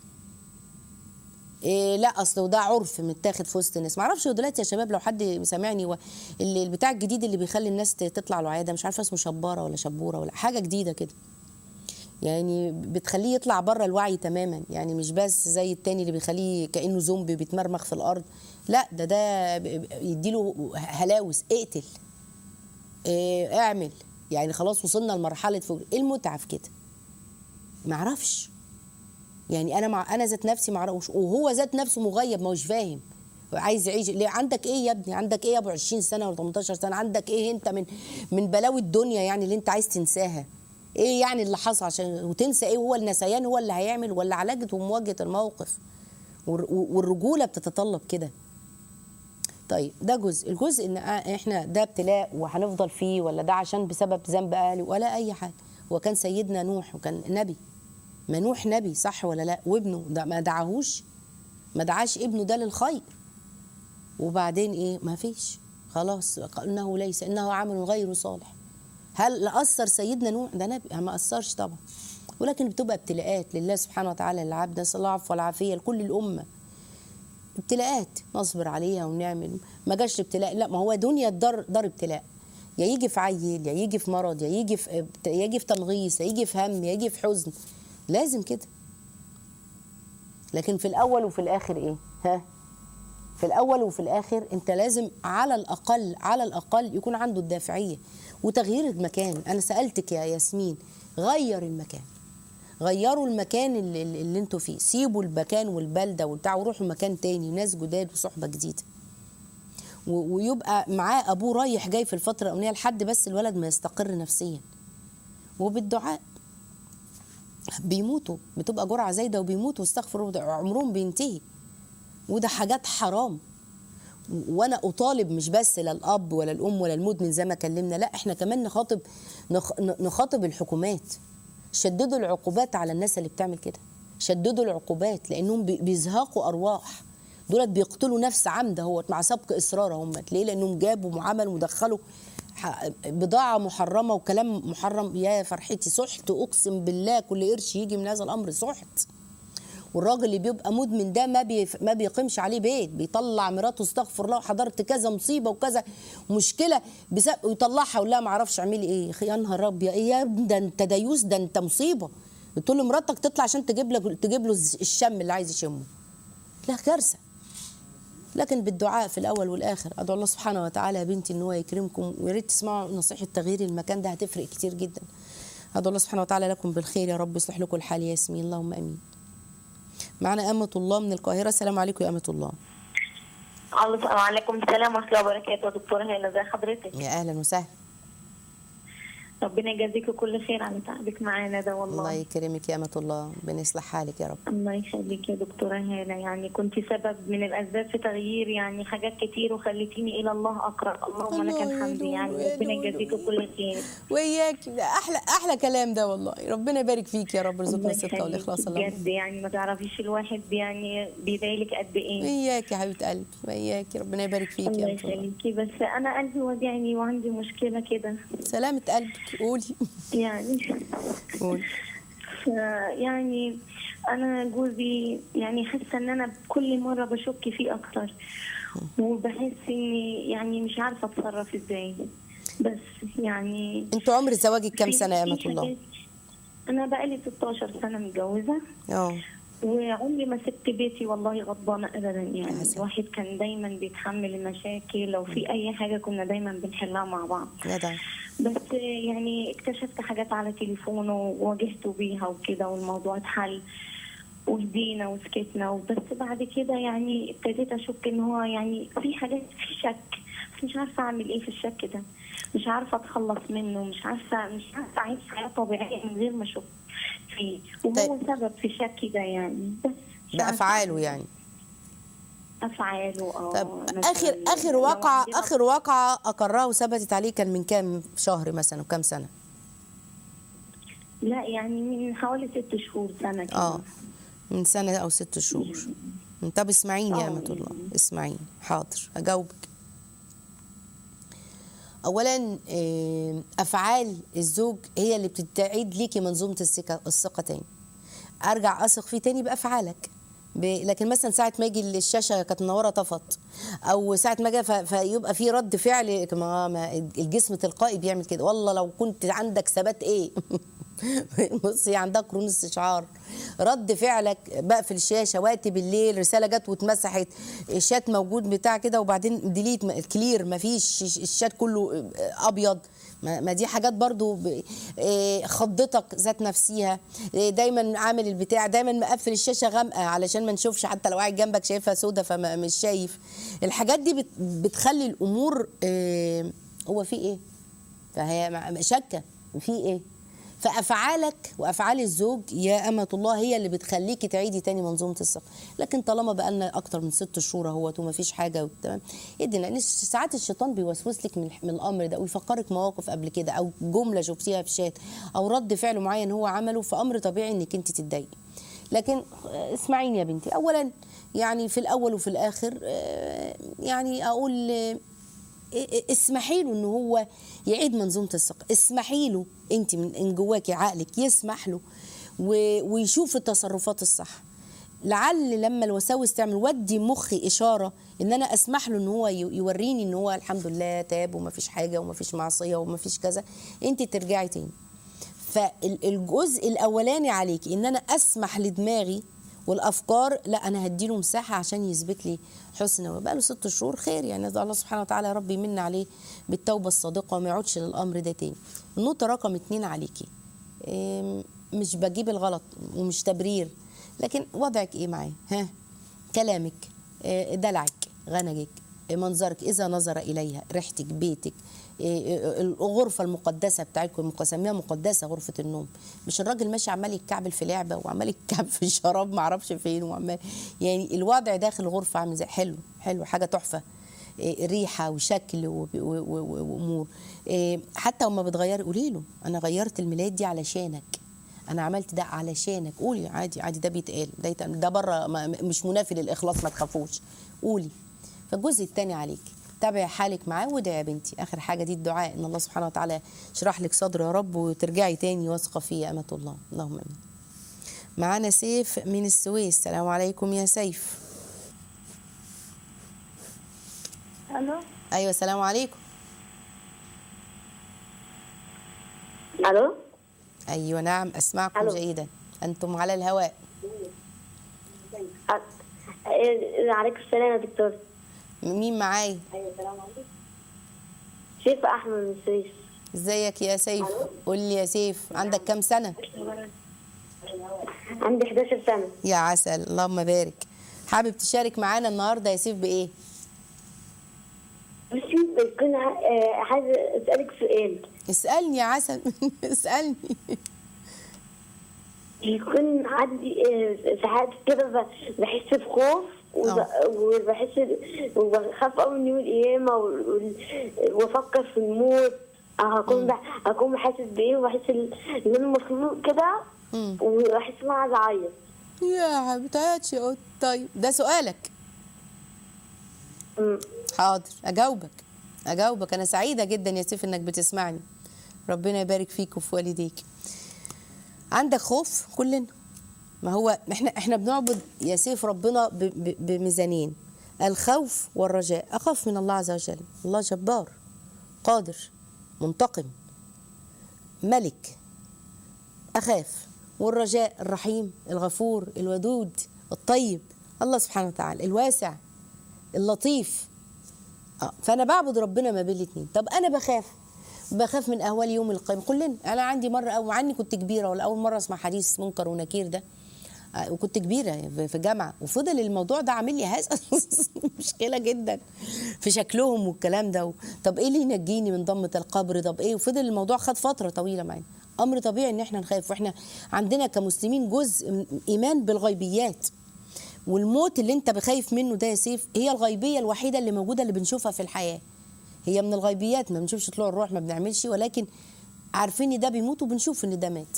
إيه لا اصل ده عرف متاخد في وسط الناس معرفش هو دلوقتي يا شباب لو حد سامعني و- اللي البتاع الجديد اللي بيخلي الناس ت- تطلع له عياده مش عارفه اسمه شباره ولا شبوره ولا حاجه جديده كده يعني بتخليه يطلع بره الوعي تماما يعني مش بس زي التاني اللي بيخليه كانه زومبي بيتمرمخ في الارض لا ده ده ب- ب- يديله هلاوس اقتل إيه اعمل يعني خلاص وصلنا لمرحله فوق ايه المتعه في كده معرفش يعني انا مع انا ذات نفسي معرفش وهو ذات نفسه مغيب ما هوش فاهم عايز يعيش ليه عندك ايه يا ابني عندك ايه يا ابو 20 سنه ولا 18 سنه عندك ايه انت من من بلاوي الدنيا يعني اللي انت عايز تنساها ايه يعني اللي حصل عشان وتنسى ايه هو النسيان هو اللي هيعمل ولا علاجة ومواجهه الموقف والر- والرجوله بتتطلب كده طيب ده جزء الجزء ان احنا ده ابتلاء وهنفضل فيه ولا ده عشان بسبب ذنب اهلي ولا اي حاجه هو كان سيدنا نوح وكان نبي ما نوح نبي صح ولا لا وابنه ده ما دعاهوش ما دعاش ابنه ده للخير وبعدين ايه ما فيش خلاص انه ليس انه عمل غير صالح هل اثر سيدنا نوح ده نبي ما اثرش طبعا ولكن بتبقى ابتلاءات لله سبحانه وتعالى للعبد نسال الله العفو والعافيه لكل الامه ابتلاءات نصبر عليها ونعمل ما جاش ابتلاء لا ما هو دنيا دار دار ابتلاء يا يجي في عيل يا يجي في مرض يا يجي في يا يجي في تنغيص يا يجي في هم يا يجي في حزن لازم كده لكن في الاول وفي الاخر ايه ها في الاول وفي الاخر انت لازم على الاقل على الاقل يكون عنده الدافعيه وتغيير المكان انا سالتك يا ياسمين غير المكان غيروا المكان اللي, اللي انتوا فيه سيبوا المكان والبلده وبتاع وروحوا مكان تاني ناس جداد وصحبه جديده و- ويبقى معاه ابوه رايح جاي في الفتره الاولانيه لحد بس الولد ما يستقر نفسيا وبالدعاء بيموتوا بتبقى جرعه زايده وبيموتوا واستغفروا الله، عمرهم بينتهي وده حاجات حرام وانا اطالب مش بس لا الاب ولا الام ولا المدمن زي ما كلمنا لا احنا كمان نخاطب نخ- نخاطب الحكومات شددوا العقوبات على الناس اللي بتعمل كده شددوا العقوبات لانهم بي- بيزهقوا ارواح دولت بيقتلوا نفس عمد اهوت مع سبق اصرار هم ليه لانهم جابوا وعملوا ودخلوا ح- بضاعة محرمة وكلام محرم يا فرحتي سحت أقسم بالله كل قرش يجي من هذا الأمر سحت والراجل اللي بيبقى مدمن ده ما بي ما بيقيمش عليه بيت بيطلع مراته استغفر الله حضرت كذا مصيبه وكذا مشكله بسبب ويطلعها ولا ما اعرفش اعملي ايه يا أخي يا نهار ابيض ايه يا ابني ده انت ديوس ده انت مصيبه بتقول لمراتك تطلع عشان تجيب لك تجيب له الشم اللي عايز يشمه لا كارثه لكن بالدعاء في الاول والاخر ادعو الله سبحانه وتعالى يا بنتي ان هو يكرمكم ويا ريت تسمعوا نصيحه تغيير المكان ده هتفرق كتير جدا ادعو الله سبحانه وتعالى لكم بالخير يا رب يصلح لكم الحال يا ياسمين اللهم امين معنا أمة الله من القاهرة السلام عليكم يا أمة الله السلام عليكم السلام ورحمة الله وبركاته دكتورة هلا ازي حضرتك يا أهلا وسهلا ربنا يجازيك كل خير على تعبك معانا ده الله والله يكرمك يا أمة الله ربنا يصلح حالك يا رب الله يخليك يا دكتورة هالة يعني كنت سبب من الأسباب في تغيير يعني حاجات كتير وخليتيني إلى الله أقرب اللهم لك الله يا الحمد نور، يعني يا ربنا نور. يجازيك كل خير وإياك ده أحلى أحلى كلام ده والله ربنا يبارك فيك يا رب الله ارزقنا الصدق يخليك والإخلاص اللهم بجد يعني ما تعرفيش الواحد يعني بيضايقك قد إيه وإياك يا حبيبة قلبي وإياك ربنا يبارك فيك الله يا أمة الله يخليكي بس أنا قلبي وجعني وعندي مشكلة كده سلامة قلبك قولي يعني قولي ف- يعني انا جوزي يعني حاسه ان انا كل مره بشك فيه اكتر وبحس اني يعني مش عارفه اتصرف ازاي بس يعني أنتوا عمر زواجك كام في- سنة يا في أمة الله حاجات- انا بقالي 16 سنه متجوزه أه وعمري ما سبت بيتي والله غضبانه ابدا يعني حسن. الواحد كان دايما بيتحمل المشاكل لو في اي حاجه كنا دايما بنحلها مع بعض جدع بس يعني اكتشفت حاجات على تليفونه وواجهته بيها وكده والموضوع اتحل وهدينا وسكتنا وبس بعد كده يعني ابتديت اشك ان هو يعني في حاجات في شك بس مش عارفه اعمل ايه في الشك ده مش عارفه اتخلص منه مش عارفه مش عارفه اعيش حياه طبيعيه من غير ما اشك فيه وهو طيب. سبب في شكي ده يعني بس مش عارفة بأفعاله يعني افعاله اه طب مثلاً آخر آخر لو واقعة عندنا- آخر واقعة أقرها وثبتت عليه كان من كام شهر مثلا وكام سنة لا يعني من حوالي ست شهور سنه كده اه من سنة أو ست شهور طب اسمعيني يا آه. أمة الله اسمعيني حاضر أجاوبك أولا آه، أفعال الزوج هي اللي بتعيد ليكي منظومة الثقة الثقة تاني أرجع أثق فيه تاني بأفعالك ب... لكن مثلا ساعة ما يجي الشاشة كانت منورة طفت أو ساعة ما جه ف... فيبقى في رد فعل ما... ما الجسم تلقائي بيعمل كده والله لو كنت عندك ثبات إيه بصي عندها كرون استشعار رد فعلك بقفل الشاشه وقت بالليل رساله جت واتمسحت الشات موجود بتاع كده وبعدين ديليت م- كلير مفيش الشات كله ابيض ما ما دي حاجات برضو ب- إيه، خضتك ذات نفسيها إيه، دايما عامل البتاع دايما مقفل الشاشه غامقه علشان ما نشوفش حتى لو قاعد جنبك شايفها سودة فمش شايف الحاجات دي بت- بتخلي الامور إيه، هو في ايه فهي مع- شاكه في ايه فافعالك وافعال الزوج يا امه الله هي اللي بتخليكي تعيدي تاني منظومه الثقه لكن طالما بقالنا اكتر من ست شهور اهوت وما فيش حاجه تمام ادي لان ساعات الشيطان بيوسوس لك من من الامر ده ويفكرك مواقف قبل كده او جمله شفتيها في شات او رد فعل معين هو عمله فامر طبيعي انك انت تتضايقي لكن اسمعيني يا بنتي اولا يعني في الاول وفي الاخر آه، يعني اقول آه، اسمحي له ان هو يعيد منظومه الثقه اسمحي له انت من من جواكي عقلك يسمح له و- ويشوف التصرفات الصح لعل لما الوساوس تعمل ودي مخي اشاره ان انا اسمح له ان هو ي- يوريني ان هو الحمد لله تاب وما فيش حاجه وما فيش معصيه وما فيش كذا انت ترجعي تاني فالجزء الاولاني عليكي ان انا اسمح لدماغي والافكار لا انا هديله مساحه عشان يثبت لي حسن بقى له ست شهور خير يعني ندعو الله سبحانه وتعالى يا رب يمن عليه بالتوبه الصادقه وما يعودش للامر ده تاني النقطه رقم اتنين عليكي إيه، مش بجيب الغلط ومش تبرير لكن وضعك ايه معاه ها كلامك إيه، دلعك غنجك منظرك اذا نظر اليها ريحتك بيتك إيه، إيه، الغرفه المقدسه بتاعتكم مسميها مقدسه غرفه النوم مش الراجل ماشي عمال يتكعبل في لعبه وعمال يتكعبل في شراب ما اعرفش فين وعمال يعني الوضع داخل الغرفه عامل زي حلو حلو حاجه تحفه إيه، ريحه وشكل وب- و- و- وامور إيه، حتى وما بتغيري قولي له انا غيرت الميلاد دي علشانك انا عملت ده علشانك قولي عادي عادي ده بيتقال ده يت- ده بره ما- مش منافي للاخلاص ما تخافوش قولي فالجزء الثاني عليك تابعي حالك معاه وادعي يا بنتي اخر حاجه دي الدعاء ان الله سبحانه وتعالى يشرح لك صدر يا رب وترجعي تاني واثقه فيه يا امه الله اللهم امين معانا سيف من السويس السلام عليكم يا سيف الو ايوه السلام عليكم الو ايوه نعم اسمعكم ألو. جيدا انتم على الهواء أ- إيه، عليكم السلام يا دكتور مين معايا شيف احمد من السويس ازيك يا سيف قول لي يا سيف عندك كام سنه عندي 11 سنه يا عسل اللهم بارك حابب تشارك معانا النهارده يا سيف بايه بس كنت عايزه اسالك سؤال اسالني يا عسل اسالني يكون عندي آه، ساعات كده ب- بحس بخوف وب- آه. وبحس وبخاف قوي من يوم القيامه وال- وافكر في الموت أو هكون بح- هكون بحاسس بايه وبحس ال- ان انا مخنوق كده مم. وبحس ان انا عايزه اعيط يا حبيبتي يا قط طيب ده سؤالك مم. حاضر اجاوبك اجاوبك انا سعيده جدا يا سيف انك بتسمعني ربنا يبارك فيك وفي والديك عندك خوف كلنا ما هو احنا احنا بنعبد يا سيف ربنا ب- ب- بميزانين الخوف والرجاء اخاف من الله عز وجل الله جبار قادر منتقم ملك اخاف والرجاء الرحيم الغفور الودود الطيب الله سبحانه وتعالى الواسع اللطيف آه، فانا بعبد ربنا ما بين الاثنين طب انا بخاف بخاف من اهوال يوم القيامه كلنا انا عندي مره او مع اني كنت كبيره ولا اول مره اسمع حديث منكر ونكير ده آه، وكنت كبيره في- في جامعه وفضل الموضوع ده عامل لي هذا مشكله جدا في شكلهم والكلام ده و- طب ايه اللي ينجيني من ضمه القبر طب ايه وفضل الموضوع خد فتره طويله معانا امر طبيعي ان احنا نخاف واحنا عندنا كمسلمين جزء من ايمان بالغيبيات والموت اللي انت بخايف منه ده يا سيف هي الغيبيه الوحيده اللي موجوده اللي بنشوفها في الحياه هي من الغيبيات ما بنشوفش طلوع الروح ما بنعملش ولكن عارفين ان ده بيموت وبنشوف ان ده مات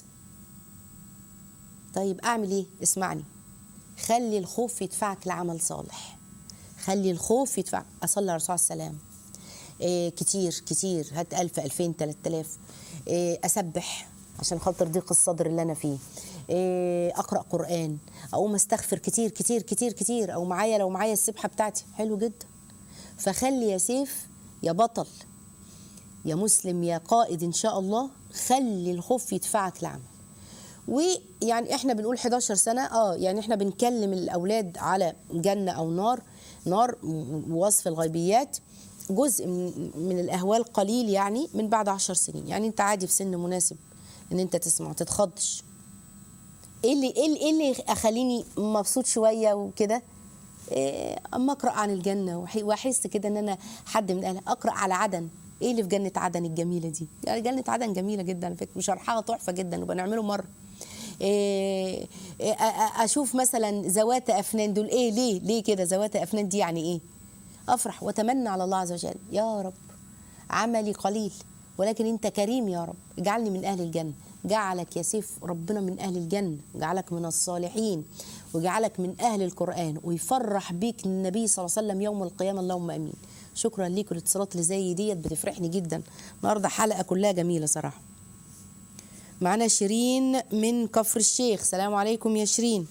طيب اعمل ايه اسمعني خلي الخوف يدفعك لعمل صالح خلي الخوف يدفعك اصلي على الرسول عليه السلام إيه كتير كتير هات ألف ألفين تلات آلاف إيه أسبح عشان خاطر ضيق الصدر اللي أنا فيه إيه أقرأ قرآن أقوم أستغفر كتير كتير كتير كتير أو معايا لو معايا السبحة بتاعتي حلو جدا فخلي يا سيف يا بطل يا مسلم يا قائد إن شاء الله خلي الخوف يدفعك لعمل ويعني احنا بنقول 11 سنه اه يعني احنا بنكلم الاولاد على جنه او نار نار م- وصف الغيبيات جزء من, من الاهوال قليل يعني من بعد 10 سنين يعني انت عادي في سن مناسب ان انت تسمع ما تتخضش ايه اللي ايه اللي, إيه اللي اخليني مبسوط شويه وكده إيه اما اقرا عن الجنه وح- واحس كده ان انا حد من اهلها اقرا على عدن ايه اللي في جنه عدن الجميله دي يعني جنه عدن جميله جدا على فكره وشرحها تحفه جدا وبنعمله مره إيه إيه، أ- أ- اشوف مثلا ذوات افنان دول ايه ليه ليه كده ذوات افنان دي يعني ايه افرح واتمنى على الله عز وجل يا رب عملي قليل ولكن انت كريم يا رب اجعلني من اهل الجنه جعلك يا سيف ربنا من اهل الجنه جعلك من الصالحين وجعلك من اهل القران ويفرح بيك النبي صلى الله عليه وسلم يوم القيامه اللهم امين شكرا ليكم الاتصالات اللي زي ديت بتفرحني جدا النهارده حلقه كلها جميله صراحه معانا شيرين من كفر الشيخ سلام عليكم يا شيرين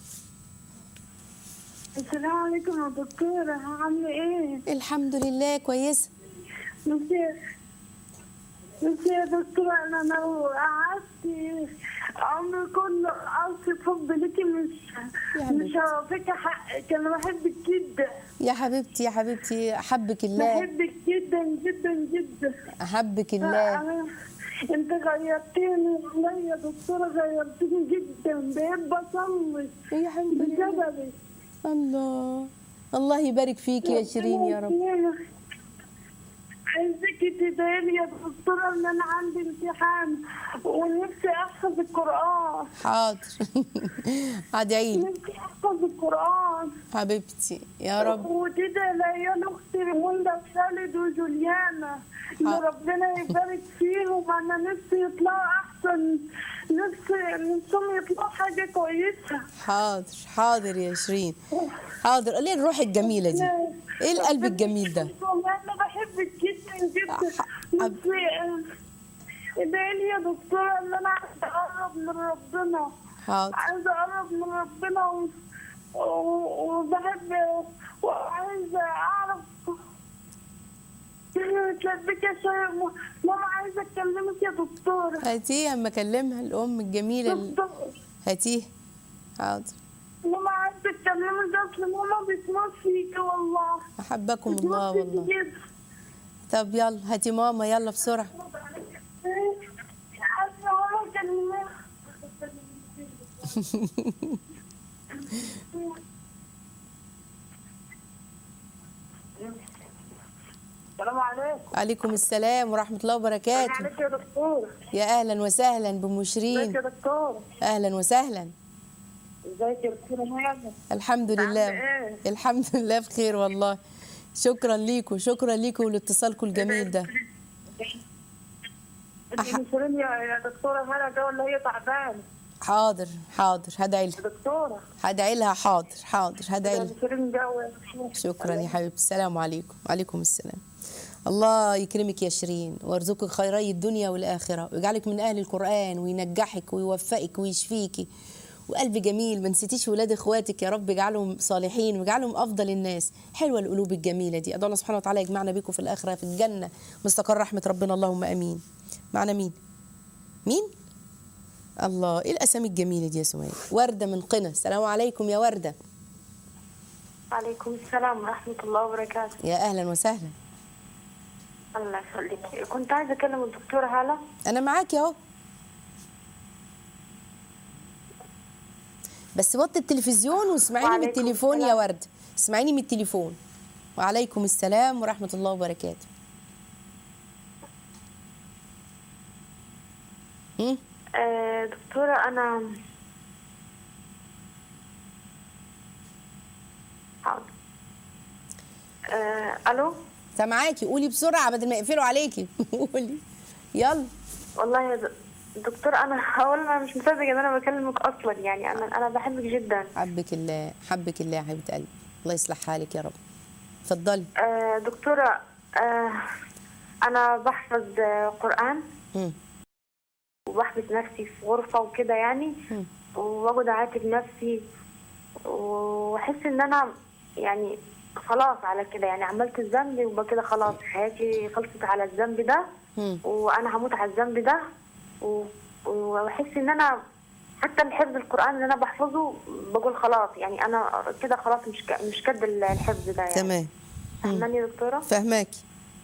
السلام عليكم يا دكتورة عاملة ايه؟ الحمد لله كويسه ميرسي ميرسي يا دكتورة أنا لو قعدت عمري كله أوصف حب ليكي مش يا حبيبتي. مش هوفيكي حقك أنا بحبك جدا يا حبيبتي يا حبيبتي احبك الله بحبك جدا جدا جدا احبك الله أنا- انت غيرتني والله يا دكتورة غيرتني جدا بقيت بصلي يا حبيبتي بسببك الله الله يبارك فيك يا شيرين يا رب عايزاكي تدعي لي يا دكتورة إن أنا عندي امتحان ونفسي أحفظ القرآن حاضر هدعي لك نفسي أحفظ القرآن حبيبتي يا رب وتدعي لعيال أختي ريموندا خالد وجوليانا إن حاضر. ربنا يبارك فيهم أنا نفسي يطلعوا أحسن نفسي نفسهم يطلعوا حاجة كويسة حاضر حاضر يا شيرين حاضر ليه الروح الجميلة دي ايه القلب الجميل ده والله أنا بحبك جدا جدا أح- نفسي ادعي لي يا دكتورة إن أنا عايزة أقرب من ربنا حاضر عايزة أقرب من ربنا و... و... وبحب وعايزة أعرف تلبك يا شيخ ماما عايزة أكلمك يا دكتورة هاتيه اما اكلمها الام الجميلة اللي- دكتور هاتيه حاضر ماما عايزة أكلمك أصل ماما بتموت فيك والله احبكم الله بتموت فيك والله جدا طب يلا هاتي ماما يلا بسرعة عايزة ماما أكلمك السلام عليكم عليكم السلام ورحمة الله وبركاته عليك يا دكتور يا اهلا وسهلا بام ازيك شيرين يا دكتور اهلا وسهلا ازيك يا دكتورة ماما الحمد لله عاملة إيه؟ الحمد لله بخير والله شكرا ليكم شكرا ليكم لاتصالكم الجميل ده انت مسؤولين يا يا دكتورة هلا ده ولا هي تعبانة حاضر حاضر هدعي لها يا دكتورة هدعي لها حاضر حاضر هدعي لها مسؤولين جو شكرا يا حبيبتي السلام عليكم وعليكم السلام الله يكرمك يا شيرين ويرزقك خيري الدنيا والآخرة ويجعلك من أهل القرآن وينجحك ويوفقك ويشفيكي وقلب جميل ما نسيتيش ولاد اخواتك يا رب يجعلهم صالحين ويجعلهم افضل الناس حلوه القلوب الجميله دي ادعو الله سبحانه وتعالى يجمعنا بكم في الاخره في الجنه مستقر رحمه ربنا اللهم امين معنا مين مين الله ايه الاسامي الجميله دي يا سمية ورده من قنا السلام عليكم يا ورده عليكم السلام ورحمة الله وبركاته يا اهلا وسهلا الله يخليك كنت عايزة أكلم الدكتورة هلا انا معاك اهو بس وطي التلفزيون واسمعيني من وعليكم التليفون يا السلام. ورد اسمعيني من التليفون وعليكم السلام ورحمة الله وبركاته هم؟ آه دكتورة أنا حاضر آه ألو سامعاكي قولي بسرعة بدل ما يقفلوا عليكي قولي يلا والله يا د- دكتور أنا أولا أنا مش مصدقة إن أنا بكلمك أصلا يعني أنا أنا بحبك جدا حبك الله حبك الله يا حبيبة قلبي الله يصلح حالك يا رب اتفضلي آه دكتورة آه أنا بحفظ آه، قرآن هم. وبحبس نفسي في غرفة وكده يعني مم. وبقعد أعاتب نفسي وأحس إن أنا يعني خلاص على كده يعني عملت الذنب وبقى كده خلاص حياتي خلصت على الذنب ده مم. وأنا هموت على الذنب ده و- وأحس إن أنا حتى الحفظ القرآن اللي أنا بحفظه بقول خلاص يعني أنا كده خلاص مش ك- مش قد الحفظ ده يعني تمام فاهماني يا دكتورة؟ فهماكي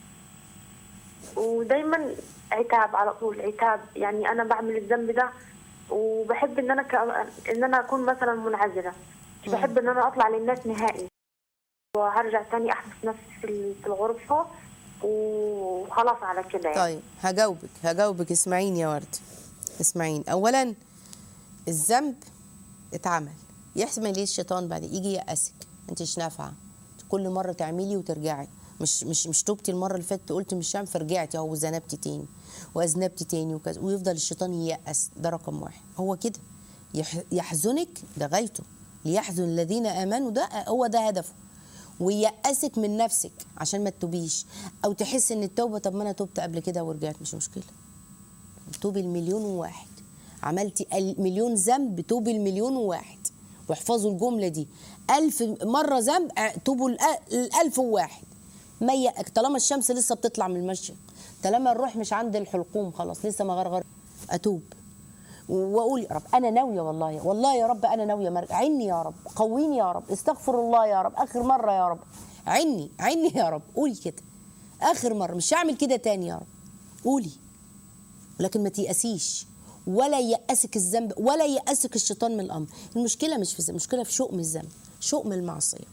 ودايما عتاب على طول عتاب يعني انا بعمل الذنب ده وبحب ان انا ك... ان انا اكون مثلا منعزله مش بحب ان انا اطلع للناس نهائي وهرجع تاني احبس نفسي في ال- في الغرفه وخلاص على كده يعني طيب هجاوبك هجاوبك اسمعيني يا ورد اسمعيني اولا الذنب اتعمل يحمل ليه الشيطان بعد يجي يأسك انت مش نافعه كل مره تعملي وترجعي مش مش مش توبتي المره اللي فاتت قلت مش هعمل فرجعتي اهو وذنبتي تاني واذنبتي تاني وكذا ويفضل الشيطان ييأس ده رقم واحد هو كده يح- يحزنك ده غايته ليحزن الذين امنوا ده هو ده هدفه ويأسك من نفسك عشان ما تتوبيش او تحس ان التوبه طب ما انا تبت قبل كده ورجعت مش مشكله توبي المليون وواحد عملتي المليون ذنب توبي المليون وواحد واحفظوا الجملة دي ألف مرة ذنب اه، توبوا الأ- الألف وواحد مية طالما الشمس لسه بتطلع من المشرق طالما الروح مش عند الحلقوم خلاص لسه ما غرغر أتوب واقول يا رب انا ناويه والله والله يا رب انا ناويه مرجع عني يا رب قويني يا رب استغفر الله يا رب اخر مره يا رب عني عني يا رب قولي كده اخر مره مش هعمل كده تاني يا رب قولي لكن ما تيأسيش ولا يأسك الذنب ولا يأسك الشيطان من الأمر المشكلة مش في الذنب المشكلة في شؤم الذنب شؤم المعصية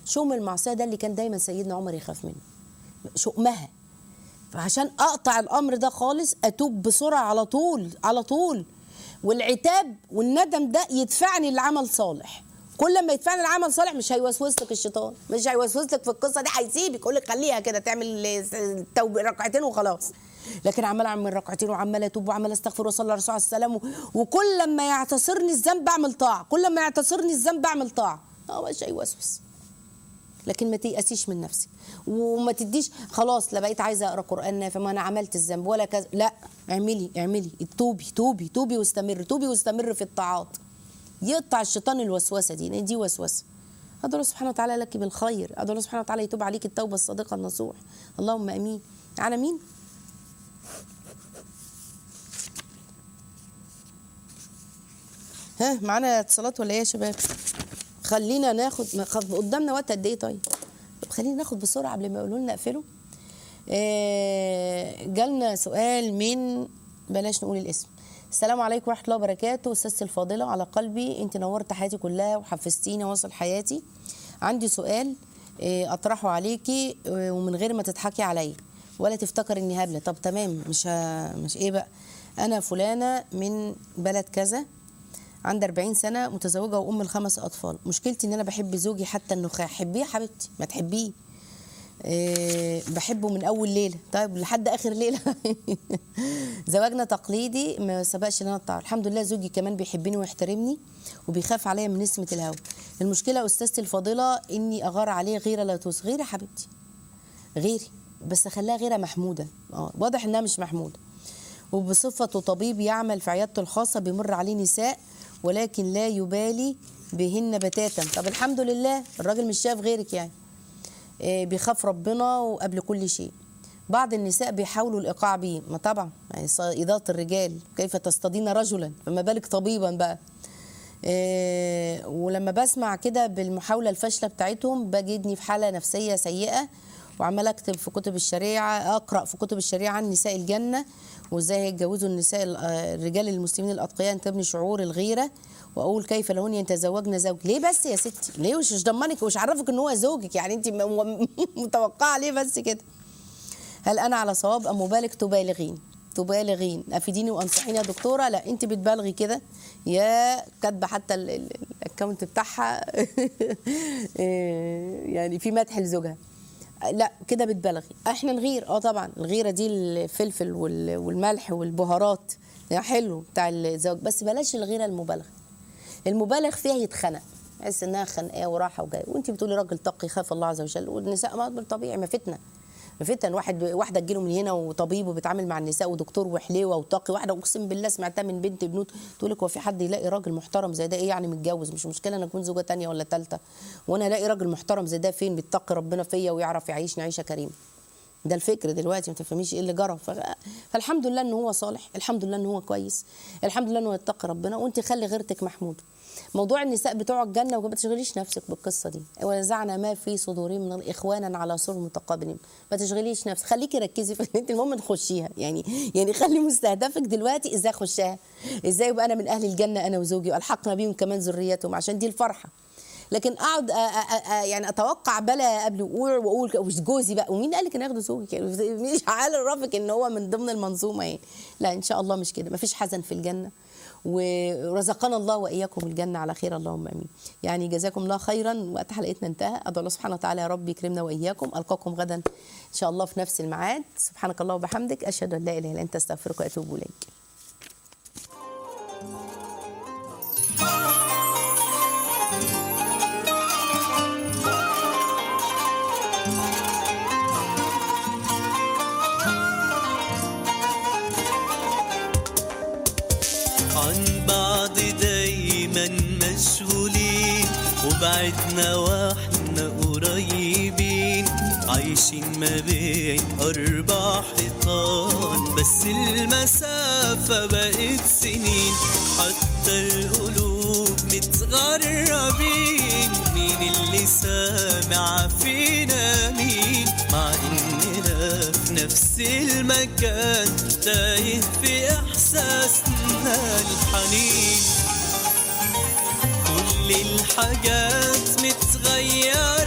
شؤم المعصيه ده اللي كان دايما سيدنا عمر يخاف منه شؤمها فعشان اقطع الامر ده خالص اتوب بسرعه على طول على طول والعتاب والندم ده يدفعني لعمل صالح كل ما يدفعني لعمل صالح مش هيوسوس لك الشيطان مش هيوسوس لك في القصه دي هيسيبك يقول لك خليها كده تعمل التوب ركعتين وخلاص لكن عمال اعمل ركعتين وعمال اتوب وعمال استغفر واصلي على الرسول عليه السلام وكل ما يعتصرني الذنب اعمل طاعه كل ما يعتصرني الذنب اعمل طاعه اه مش هيوسوس لكن ما تيأسيش من نفسك وما تديش خلاص لا بقيت عايزه اقرا قران نافع ما انا عملت الذنب ولا كذا لا اعملي اعملي توبي توبي توبي واستمر توبي واستمر في الطاعات يقطع الشيطان الوسوسه دي لان دي وسوسه ادعو الله سبحانه وتعالى لك بالخير ادعو الله سبحانه وتعالى يتوب عليك التوبه الصادقه النصوح اللهم امين على مين ها معانا اتصالات ولا ايه يا شباب خلينا ناخد ما خد- قدامنا وقت قد ايه طيب طب خلينا ناخد بسرعه قبل ما يقولوا لنا اقفله آه، جالنا سؤال من بلاش نقول الاسم السلام عليكم ورحمه الله وبركاته استاذتي الفاضله على قلبي انت نورت حياتي كلها وحفزتيني واصل حياتي عندي سؤال آه، اطرحه عليكي آه، ومن غير ما تضحكي عليا ولا تفتكر اني هبله طب تمام مش ه... مش ايه بقى انا فلانه من بلد كذا عندي 40 سنه متزوجه وام لخمس اطفال مشكلتي ان انا بحب زوجي حتى النخاع حبيه يا حبيبتي ما تحبيه إيه بحبه من اول ليله طيب لحد اخر ليله زواجنا تقليدي ما سبقش ان انا اتطهر الحمد لله زوجي كمان بيحبني ويحترمني وبيخاف عليا من نسمه الهوا المشكله استاذتي الفاضله اني اغار عليه غيره لا توس غيره يا حبيبتي غيري بس خلاها غيره محموده اه واضح انها مش محموده وبصفته طبيب يعمل في عيادته الخاصه بيمر عليه نساء ولكن لا يبالي بهن بتاتا طب الحمد لله الراجل مش شايف غيرك يعني آه، بيخاف ربنا وقبل كل شيء بعض النساء بيحاولوا الايقاع بيه ما طبعا يعني صيدات الرجال كيف تصطادين رجلا فما بالك طبيبا بقى آه، ولما بسمع كده بالمحاوله الفاشله بتاعتهم بجدني في حاله نفسيه سيئه وعمال اكتب في كتب الشريعه اقرا في كتب الشريعه عن نساء الجنه وازاي هيتجوزوا النساء ال- آه، الرجال المسلمين الاتقياء ان تبني شعور الغيره واقول كيف لهن يتزوجن زوج ليه بس يا ستي ليه مش ضمنك ومش عرفك ان هو زوجك يعني انت م- متوقعه ليه بس كده هل انا على صواب ام مبالغ تبالغين تبالغين افيديني وانصحيني يا دكتوره لا انت بتبالغي كده يا كاتبه حتى ال- ال- الاكونت بتاعها إيه، يعني في مدح لزوجها لا كده بتبالغي احنا نغير اه طبعا الغيره دي الفلفل وال- والملح والبهارات ده حلو بتاع الزواج بس بلاش الغيره المبالغه المبالغ فيها يتخنق تحس انها خنقاه وراحه وجايه وانت بتقولي راجل تقي خاف الله عز وجل والنساء ما طبيعي ما فتنه ما فتن واحد واحده تجيله من هنا وطبيب وبيتعامل مع النساء ودكتور وحليوه وتقي واحده اقسم بالله سمعتها من بنت بنوت تقول لك هو في حد يلاقي راجل محترم زي ده ايه يعني متجوز مش مشكله انا اكون زوجه تانية ولا ثالثه وانا الاقي راجل محترم زي ده فين بيتقي ربنا فيا ويعرف يعيشني عيشه كريمه ده الفكر دلوقتي ما تفهميش ايه اللي جرى ف- فالحمد لله ان هو صالح الحمد لله ان هو كويس الحمد لله ان هو يتقي ربنا وانت خلي غيرتك محمود موضوع النساء بتوع الجنه وما تشغليش نفسك بالقصه دي ونزعنا ما في صدورهم من اخوانا على سور متقابلين ما تشغليش نفسك خليكي ركزي في ان انت المهم تخشيها يعني يعني خلي مستهدفك دلوقتي ازاي اخشها ازاي يبقى انا من اهل الجنه انا وزوجي والحقنا بيهم كمان ذريتهم عشان دي الفرحه لكن اقعد أ- أ- أ- يعني اتوقع بلا قبل وقوع واقول مش جوزي بقى ومين قال لك ان ياخدوا زوجك يعني مش عارفك ان هو من ضمن المنظومه يعني لا ان شاء الله مش كده مفيش حزن في الجنه ورزقنا الله واياكم الجنه على خير اللهم امين يعني جزاكم الله خيرا وقت حلقتنا انتهى ادعو الله سبحانه وتعالى يا رب يكرمنا واياكم القاكم غدا ان شاء الله في نفس الميعاد سبحانك الله وبحمدك اشهد ان لا اله الا انت استغفرك واتوب اليك عن بعض دايما مشغولين وبعدنا واحنا قريبين عايشين ما بين أربع حيطان بس المسافة بقت سنين حتى القلوب متغربين مين اللي سامع فينا مين مع إننا في نفس المكان تايه في إحساسنا الحنين كل الحاجات متغيرة